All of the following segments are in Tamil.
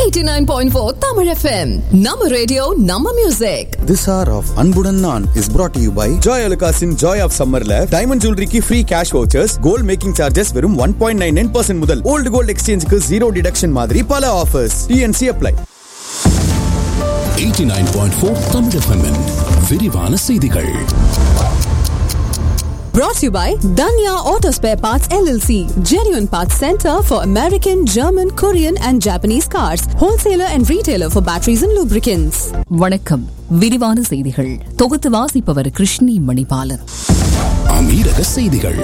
89.4 Tamil FM. நம்ம ரேடியோ நம்ம music This hour of Anbudan Naan is brought to you by Joy Alukasin Joy of Summerல டைமண்ட் ஜுவல்லரிக்கு free cash vouchers gold making charges வெறும் one point nine nine percent முதல் ஓல்டு கோல்ட் எக்ஸ்சேஞ்சுக்கு ஜீரோ டிடக்ஷன் மாதிரி பல offers TNC apply 89.4 Tamil FM -இன் விரிவான செய்திகள் brought to you by Danya Auto Spare Parts LLC. Genuine Parts Center for American, German, Korean and Japanese cars. Wholesaler and retailer for batteries and lubricants. வணக்கம் விரிவான செய்திகள் தொகுத்து வாசிப்பவர் கிருஷ்ணி மணிபாலன் அமீரக செய்திகள்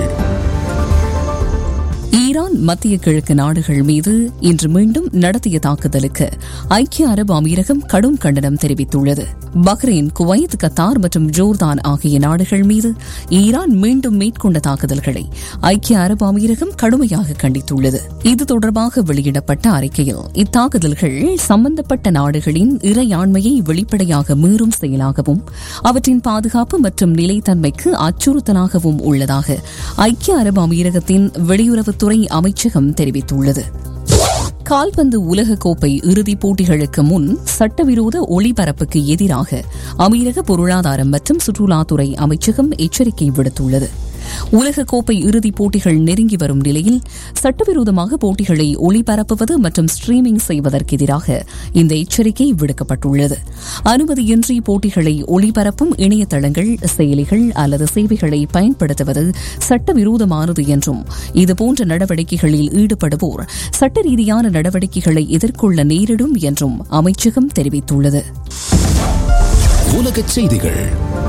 ஈரான் மத்திய கிழக்கு நாடுகள் மீது இன்று மீண்டும் நடத்திய தாக்குதலுக்கு ஐக்கிய அரபு அமீரகம் கடும் கண்டனம் தெரிவித்துள்ளது பஹ்ரைன் குவைத் கத்தார் மற்றும் ஜோர்தான் ஆகிய நாடுகள் மீது ஈரான் மீண்டும் மேற்கொண்ட தாக்குதல்களை ஐக்கிய அரபு அமீரகம் கடுமையாக கண்டித்துள்ளது இது தொடர்பாக வெளியிடப்பட்ட அறிக்கையில் இத்தாக்குதல்கள் சம்பந்தப்பட்ட நாடுகளின் இறையாண்மையை வெளிப்படையாக மீறும் செயலாகவும் அவற்றின் பாதுகாப்பு மற்றும் நிலைத்தன்மைக்கு அச்சுறுத்தலாகவும் உள்ளதாக ஐக்கிய அரபு அமீரகத்தின் வெளியுறவுத்துறை அமைச்சகம் தெரிவித்துள்ளது கால்பந்து உலகக்கோப்பை இறுதிப் போட்டிகளுக்கு முன் சட்டவிரோத ஒளிபரப்புக்கு எதிராக அமீரக பொருளாதாரம் மற்றும் சுற்றுலாத்துறை அமைச்சகம் எச்சரிக்கை விடுத்துள்ளது உலகக்கோப்பை இறுதிப் போட்டிகள் நெருங்கி வரும் நிலையில் சட்டவிரோதமாக போட்டிகளை ஒளிபரப்புவது மற்றும் ஸ்ட்ரீமிங் செய்வதற்கு எதிராக இந்த எச்சரிக்கை விடுக்கப்பட்டுள்ளது அனுமதியின்றி போட்டிகளை ஒளிபரப்பும் இணையதளங்கள் செயலிகள் அல்லது சேவைகளை பயன்படுத்துவது சட்டவிரோதமானது என்றும் இதுபோன்ற நடவடிக்கைகளில் ஈடுபடுவோர் சட்ட ரீதியான நடவடிக்கைகளை எதிர்கொள்ள நேரிடும் என்றும் அமைச்சகம் தெரிவித்துள்ளது உலகச் செய்திகள்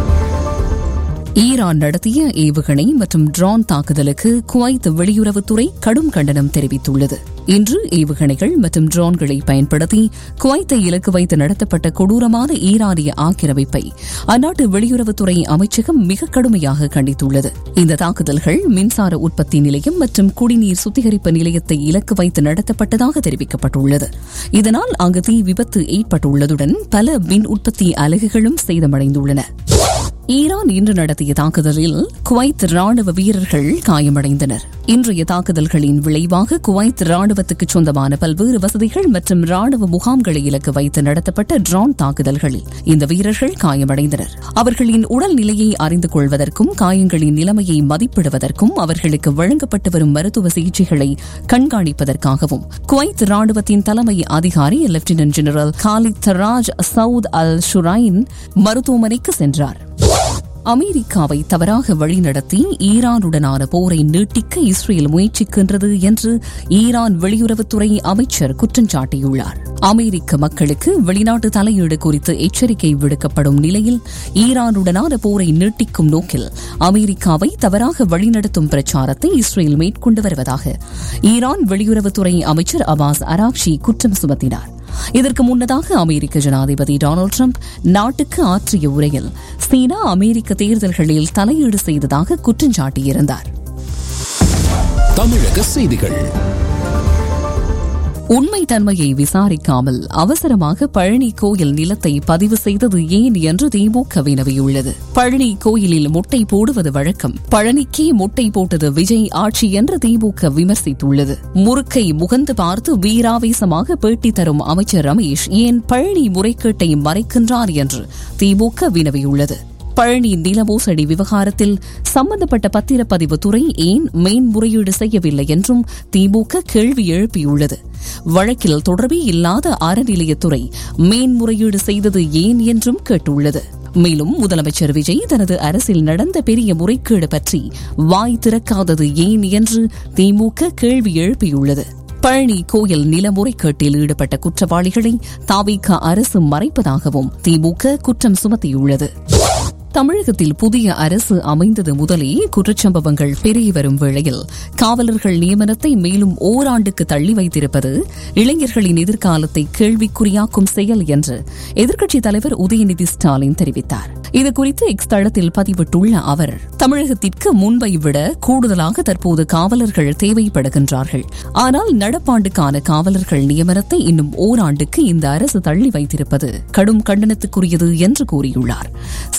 ஈரான் நடத்திய ஏவுகணை மற்றும் ட்ரோன் தாக்குதலுக்கு குவைத் வெளியுறவுத்துறை கடும் கண்டனம் தெரிவித்துள்ளது இன்று ஏவுகணைகள் மற்றும் ட்ரோன்களை பயன்படுத்தி குவைத்தை இலக்கு வைத்து நடத்தப்பட்ட கொடூரமான ஈரானிய ஆக்கிரமிப்பை அந்நாட்டு வெளியுறவுத்துறை அமைச்சகம் மிக கடுமையாக கண்டித்துள்ளது இந்த தாக்குதல்கள் மின்சார உற்பத்தி நிலையம் மற்றும் குடிநீர் சுத்திகரிப்பு நிலையத்தை இலக்கு வைத்து நடத்தப்பட்டதாக தெரிவிக்கப்பட்டுள்ளது இதனால் அங்கு தீ விபத்து ஏற்பட்டுள்ளதுடன் பல மின் உற்பத்தி அலகுகளும் சேதமடைந்துள்ளன ஈரான் இன்று நடத்திய தாக்குதலில் குவைத் ராணுவ வீரர்கள் காயமடைந்தனர் இன்றைய தாக்குதல்களின் விளைவாக குவைத் ராணுவத்துக்கு சொந்தமான பல்வேறு வசதிகள் மற்றும் ராணுவ முகாம்களை இலக்கு வைத்து நடத்தப்பட்ட ட்ரோன் தாக்குதல்களில் இந்த வீரர்கள் காயமடைந்தனர் அவர்களின் உடல் நிலையை அறிந்து கொள்வதற்கும் காயங்களின் நிலைமையை மதிப்பிடுவதற்கும் அவர்களுக்கு வழங்கப்பட்டு வரும் மருத்துவ சிகிச்சைகளை கண்காணிப்பதற்காகவும் குவைத் ராணுவத்தின் தலைமை அதிகாரி lieutenant general Khalid Taraj Saud Al Shurain மருத்துவமனைக்கு சென்றார் அமெரிக்காவை தவறாக வழிநடத்தி ஈரானுடனான போரை நீட்டிக்க இஸ்ரேல் முயற்சிக்கின்றது என்று ஈரான் வெளியுறவுத்துறை அமைச்சர் குற்றம் சாட்டியுள்ளார் அமெரிக்க மக்களுக்கு வெளிநாட்டு தலையீடு குறித்து எச்சரிக்கை விடுக்கப்படும் நிலையில் ஈரானுடனான போரை நீட்டிக்கும் நோக்கில் அமெரிக்காவை தவறாக வழிநடத்தும் பிரச்சாரத்தை இஸ்ரேல் மேற்கொண்டு வருவதாக ஈரான் வெளியுறவுத்துறை அமைச்சர் அபாஸ் அராக்ஷி குற்றம் சுமத்தினார் இதற்கு முன்னதாக அமெரிக்க ஜனாதிபதி டொனால்டு டிரம்ப் நாட்டுக்கு ஆற்றிய உரையில் சீனா அமெரிக்க தேர்தல்களில் தலையீடு செய்ததாக குற்றம் சாட்டியிருந்தார் தமிழக செய்திகள் உண்மை தன்மையை விசாரிக்காமல் அவசரமாக பழனி கோயில் நிலத்தை பதிவு செய்தது ஏன் என்று திமுக வினவியுள்ளது பழனி கோயிலில் முட்டை போடுவது வழக்கம் பழனிக்கே முட்டை போட்டது விஜய் ஆட்சி என்று திமுக விமர்சித்துள்ளது முறுக்கை முகந்து பார்த்து வீராவேசமாக பேட்டி தரும் அமைச்சர் ரமேஷ் ஏன் பழனி முறைகேட்டை மறைக்கின்றார் என்று திமுக வினவியுள்ளது பழனி நில மோசடி விவகாரத்தில் சம்பந்தப்பட்ட பத்திரப்பதிவு துறை ஏன் மேன்முறையீடு செய்யவில்லை என்றும் திமுக கேள்வி எழுப்பியுள்ளது வழக்கில் தொடர்பே இல்லாத அறநிலையத்துறை மேன்முறையீடு செய்தது ஏன் என்றும் கேட்டுள்ளது மேலும் முதலமைச்சர் விஜய் தனது அரசில் நடந்த பெரிய முறைகேடு பற்றி வாய் திறக்காதது ஏன் என்று திமுக கேள்வி எழுப்பியுள்ளது பழனி கோயில் நில முறைகேட்டில் ஈடுபட்ட குற்றவாளிகளை தாவிக அரசு மறைப்பதாகவும் திமுக குற்றம் சுமத்தியுள்ளது தமிழகத்தில் புதிய அரசு அமைந்தது முதலே குற்றச்சம்பவங்கள் பெருகி வரும் வேளையில் காவலர்கள் நியமனத்தை மேலும் ஓராண்டுக்கு தள்ளி வைத்திருப்பது இளைஞர்களின் எதிர்காலத்தை கேள்விக்குறியாக்கும் செயல் என்று எதிர்க்கட்சித் தலைவர் உதயநிதி ஸ்டாலின் தெரிவித்தார் இதுகுறித்து எக்ஸ் தளத்தில் பதிவிட்டுள்ள அவர் தமிழகத்திற்கு முன்பை விட கூடுதலாக தற்போது காவலர்கள் தேவைப்படுகின்றார்கள் ஆனால் நடப்பாண்டுக்கான காவலர்கள் நியமனத்தை இன்னும் ஓராண்டுக்கு இந்த அரசு தள்ளி வைத்திருப்பது கடும் கண்டனத்துக்குரியது என்று கூறியுள்ளார் சீருடை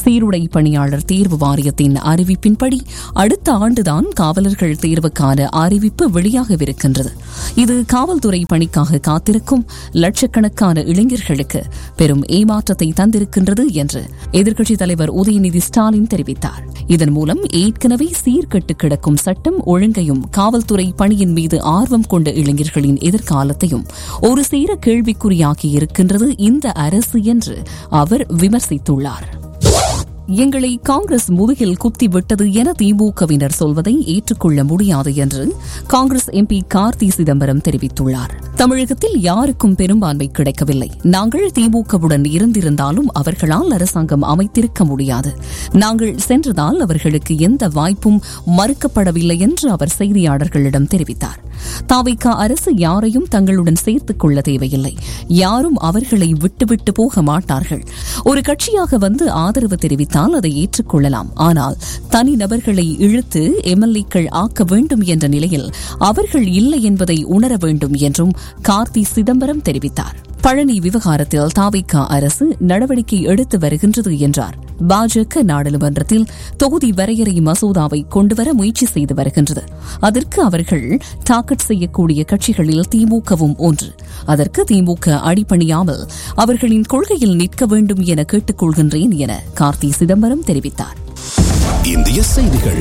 பணியாளர் தேர்வு வாரியத்தின் அறிவிப்பின்படி அடுத்த ஆண்டுதான் காவலர்கள் தேர்வுக்கான அறிவிப்பு வெளியாகவிருக்கின்றது இது காவல்துறை பணிக்காக காத்திருக்கும் லட்சக்கணக்கான இளைஞர்களுக்கு பெரும் ஏமாற்றத்தை தந்திருக்கின்றது என்று எதிர்க்கட்சித் தலைவர் உதயநிதி ஸ்டாலின் தெரிவித்தார் இதன் மூலம் ஏற்கனவே சீர்கெட்டு கிடக்கும் சட்டம் ஒழுங்கையும் காவல்துறை பணியின் மீது ஆர்வம் கொண்ட இளைஞர்களின் எதிர்காலத்தையும் ஒரு சேர கேள்விக்குறியாக்கி இருக்கின்றது இந்த அரசு என்று அவர் விமர்சித்துள்ளார் எங்களை காங்கிரஸ் முதுகில் குத்தி விட்டது என திமுகவினர் சொல்வதை ஏற்றுக்கொள்ள முடியாது என்று காங்கிரஸ் எம்பி கார்த்தி சிதம்பரம் தெரிவித்துள்ளார் தமிழகத்தில் யாருக்கும் பெரும்பான்மை கிடைக்கவில்லை நாங்கள் திமுகவுடன் இருந்திருந்தாலும் அவர்களால் அரசாங்கம் அமைத்திருக்க முடியாது நாங்கள் சென்றதால் அவர்களுக்கு எந்த வாய்ப்பும் மறுக்கப்படவில்லை என்று அவர் செய்தியாளர்களிடம் தெரிவித்தார் தாவிக அரசு யாரையும் தங்களுடன் சேர்த்துக் கொள்ள தேவையில்லை யாரும் அவர்களை விட்டுவிட்டு போக மாட்டார்கள் ஒரு கட்சியாக வந்து ஆதரவு தெரிவித்தால் அதை ஏற்றுக்கொள்ளலாம் ஆனால் தனிநபர்களை இழுத்து எம்எல்ஏக்கள் ஆக்க வேண்டும் என்ற நிலையில் அவர்கள் இல்லை என்பதை உணர வேண்டும் என்றும் கார்த்தி சிதம்பரம் தெரிவித்தார் பழனி விவகாரத்தில் தாவிக அரசு நடவடிக்கை எடுத்து வருகின்றது என்றார் பாஜக நாடாளுமன்றத்தில் தொகுதி வரையறை மசோதாவை கொண்டுவர முயற்சி செய்து வருகின்றது அதற்கு அவர்கள் தாக்கட் செய்யக்கூடிய கட்சிகளில் திமுகவும் ஒன்று அதற்கு திமுக அடிபணியாமல் அவர்களின் கொள்கையில் நிற்க வேண்டும் என கேட்டுக்கொள்கின்றேன் என கார்த்தி சிதம்பரம் தெரிவித்தார் இந்திய செய்திகள்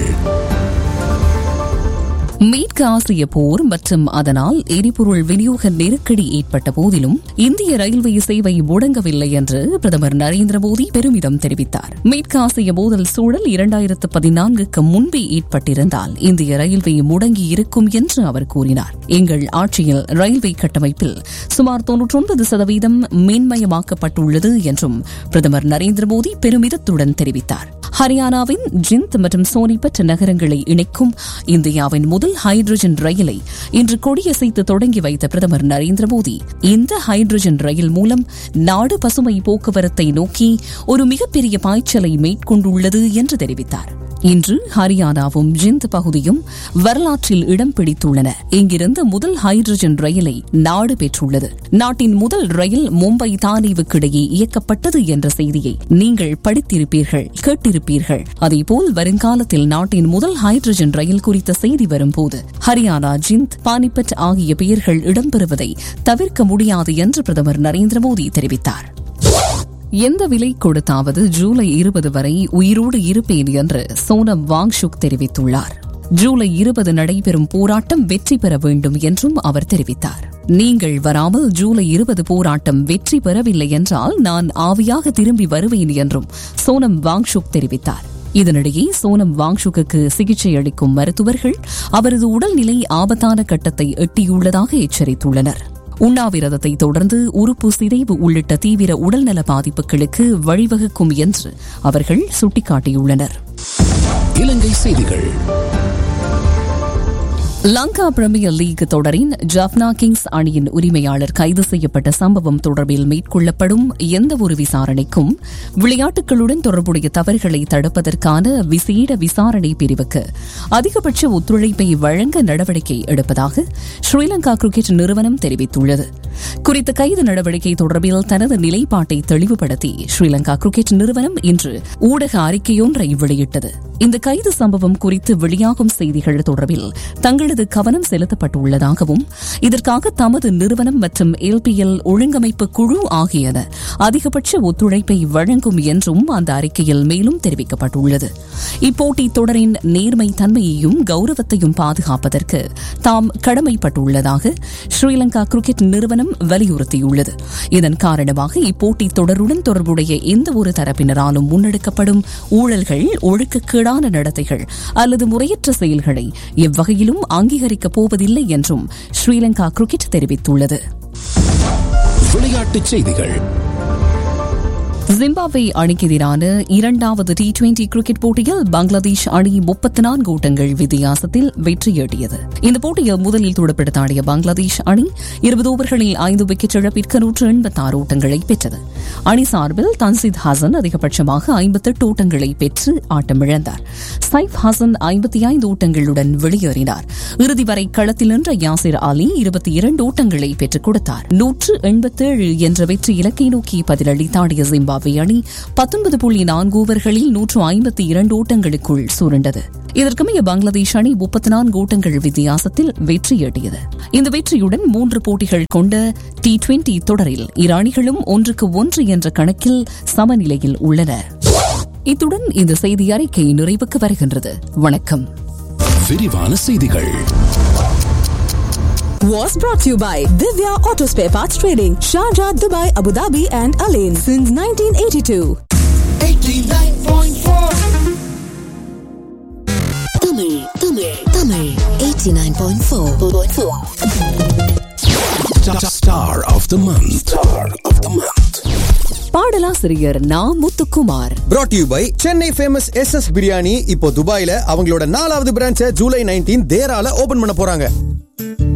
மேற்கு ஆசிய போர் மற்றும் அதனால் எரிபொருள் விநியோக நெருக்கடி ஏற்பட்ட போதிலும் இந்திய ரயில்வே சேவை முடங்கவில்லை என்று பிரதமர் நரேந்திர மோடி பெருமிதம் தெரிவித்தார் மேற்கு ஆசிய மோதல் சூழல் இரண்டாயிரத்து பதினான்குக்கு முன்பே ஏற்பட்டிருந்தால் இந்திய ரயில்வே முடங்கி இருக்கும் என்று அவர் கூறினார் எங்கள் ஆட்சியில் ரயில்வே கட்டமைப்பில் சுமார் தொன்னூற்றொன்பது சதவீதம் மேன்மயமாக்கப்பட்டுள்ளது என்றும் பிரதமர் நரேந்திர மோடி பெருமிதத்துடன் தெரிவித்தார் ஹரியானாவின் ஜிந்த் மற்றும் சோனிபட் நகரங்களை இணைக்கும் இந்தியாவின் முதல் ஹைட்ரஜன் ரயிலை இன்று கொடியசைத்து தொடங்கி வைத்த பிரதமர் நரேந்திர மோடி இந்த ஹைட்ரஜன் ரயில் மூலம் நாடு பசுமை போக்குவரத்தை நோக்கி ஒரு மிகப்பெரிய பாய்ச்சலை மேற்கொண்டுள்ளது என்று தெரிவித்தார் இன்று ஹரியானாவும் ஜிந்த் பகுதியும் வரலாற்றில் இடம் பிடித்துள்ளன இங்கிருந்து முதல் ஹைட்ரஜன் ரயிலை நாடு பெற்றுள்ளது நாட்டின் முதல் ரயில் மும்பை தானேவுக்கிடையே இயக்கப்பட்டது என்ற செய்தியை நீங்கள் படித்திருப்பீர்கள் கேட்டிருப்பீர்கள் அதேபோல் வருங்காலத்தில் நாட்டின் முதல் ஹைட்ரஜன் ரயில் குறித்த செய்தி வரும்போது ஹரியானா ஜிந்த் பானிபட் ஆகிய பெயர்கள் இடம்பெறுவதை தவிர்க்க முடியாது என்று பிரதமர் நரேந்திர மோடி தெரிவித்தார் எந்த விலை கொடுத்தாவது ஜூலை இருபது வரை உயிரோடு இருப்பேன் என்று சோனம் வாங்ஷுக் தெரிவித்துள்ளார் ஜூலை இருபது நடைபெறும் போராட்டம் வெற்றி பெற வேண்டும் என்றும் அவர் தெரிவித்தார் நீங்கள் வராமல் ஜூலை இருபது போராட்டம் வெற்றி பெறவில்லை என்றால் நான் ஆவியாக திரும்பி வருவேன் என்றும் சோனம் வாங்ஷுக் தெரிவித்தார் இதனிடையே சோனம் வாங்ஷுக்கு சிகிச்சை அளிக்கும் மருத்துவர்கள் அவரது உடல்நிலை ஆபத்தான கட்டத்தை எட்டியுள்ளதாக எச்சரித்துள்ளனர் உண்ணாவிரதத்தை தொடர்ந்து உறுப்பு சிதைவு உள்ளிட்ட தீவிர உடல்நல பாதிப்புகளுக்கு வழிவகுக்கும் என்று அவர்கள் சுட்டிக்காட்டியுள்ளனர் இலங்கை செய்திகள் லங்கா பிரீமியர் லீக் தொடரின் ஜப்னா கிங்ஸ் அணியின் உரிமையாளர் கைது செய்யப்பட்ட சம்பவம் தொடர்பில் மேற்கொள்ளப்படும் எந்தவொரு விசாரணைக்கும் விளையாட்டுகளுடன் தொடர்புடைய தவறுகளை தடுப்பதற்கான விசேட விசாரணை பிரிவுக்கு அதிகபட்ச ஒத்துழைப்பை வழங்க நடவடிக்கை எடுப்பதாக ஸ்ரீலங்கா கிரிக்கெட் நிறுவனம் தெரிவித்துள்ளது குறித்த கைது நடவடிக்கை தொடர்பில் தனது நிலைப்பாட்டை தெளிவுபடுத்தி ஸ்ரீலங்கா கிரிக்கெட் நிறுவனம் இன்று ஊடக அறிக்கையொன்றை வெளியிட்டது இந்த கைது சம்பவம் குறித்து வெளியாகும் செய்திகள் தொடர்பில் தங்களது கவனம் செலுத்தப்பட்டுள்ளதாகவும் இதற்காக தமது நிறுவனம் மற்றும் எல்பிஎல் ஒழுங்கமைப்பு குழு ஆகியன அதிகபட்ச ஒத்துழைப்பை வழங்கும் என்றும் அந்த அறிக்கையில் மேலும் தெரிவிக்கப்பட்டுள்ளது இப்போட்டி தொடரின் நேர்மை தன்மையையும் கௌரவத்தையும் பாதுகாப்பதற்கு தாம் கடமைப்பட்டுள்ளதாக ஸ்ரீலங்கா கிரிக்கெட் நிறுவனம் வலியுறுத்தியுள்ளது இதன் காரணமாக இப்போட்டி தொடருடன் தொடர்புடைய எந்த ஒரு தரப்பினராலும் முன்னெடுக்கப்படும் ஊழல்கள் ஒழுக்கக்கேடான நடத்தைகள் அல்லது முறையற்ற செயல்களை எவ்வகையிலும் அங்கீகரிக்கப் போவதில்லை என்றும் ஸ்ரீலங்கா கிரிக்கெட் தெரிவித்துள்ளது விளையாட்டுச் செய்திகள் ஜிம்பாப்வே அணிக்கு எதிரான இரண்டாவது டி டுவெண்டி கிரிக்கெட் போட்டியில் பங்களாதேஷ் அணி முப்பத்தி நான்கு ஓட்டங்கள் வித்தியாசத்தில் வெற்றியீட்டியது இந்த போட்டியில் முதலில் துடுப்படுத்த ஆடிய பங்களாதேஷ் அணி இருபது ஓவர்களில் ஐந்து விக்கெட் இழப்பிற்கு நூற்று எண்பத்தி ஆறு ஓட்டங்களை பெற்றது அணி சார்பில் தன்சித் ஹசன் அதிகபட்சமாக ஐம்பத்தெட்டு ஓட்டங்களை பெற்று ஆட்டமிழந்தார் சைஃப் ஹசன் ஐம்பத்தி ஐந்து ஓட்டங்களுடன் வெளியேறினார் இறுதி வரை களத்தில் நின்ற யாசிர் அலி இருபத்தி இரண்டு ஓட்டங்களை பெற்றுக் கொடுத்தார் நூற்று எண்பத்தேழு என்ற வெற்றி இலக்கை நோக்கி பதிலளித்தாடிய ஜிம்பாப்வே ஜிம்பாப்வே அணி பத்தொன்பது புள்ளி நான்கு ஓவர்களில் நூற்று ஐம்பத்தி இரண்டு ஓட்டங்களுக்குள் சுருண்டது இதற்குமைய பங்களாதேஷ் அணி முப்பத்தி நான்கு ஓட்டங்கள் வித்தியாசத்தில் வெற்றியீட்டியது இந்த வெற்றியுடன் மூன்று போட்டிகள் கொண்ட டி டுவெண்டி தொடரில் இரு அணிகளும் ஒன்றுக்கு ஒன்று என்ற கணக்கில் சமநிலையில் உள்ளன இத்துடன் இந்த செய்தி அறிக்கை நிறைவுக்கு வருகின்றது வணக்கம் விரிவான செய்திகள் Was brought to you by Divya Auto Spare Parts Trading, Sharjah, Dubai, Abu Dhabi, and Alain since 1982. Tamil Tamil Tamil 89.4 Star of the month. Star of the month. பாடலாசிரியர் Na Muthukumar brought to you by Chennai famous S S biryani இப்போ துபாயில அவங்களோட நாலாவது பிரான்ச்சை ஜூலை நைன்டீன் தேரால ஓபன் பண்ண போறாங்க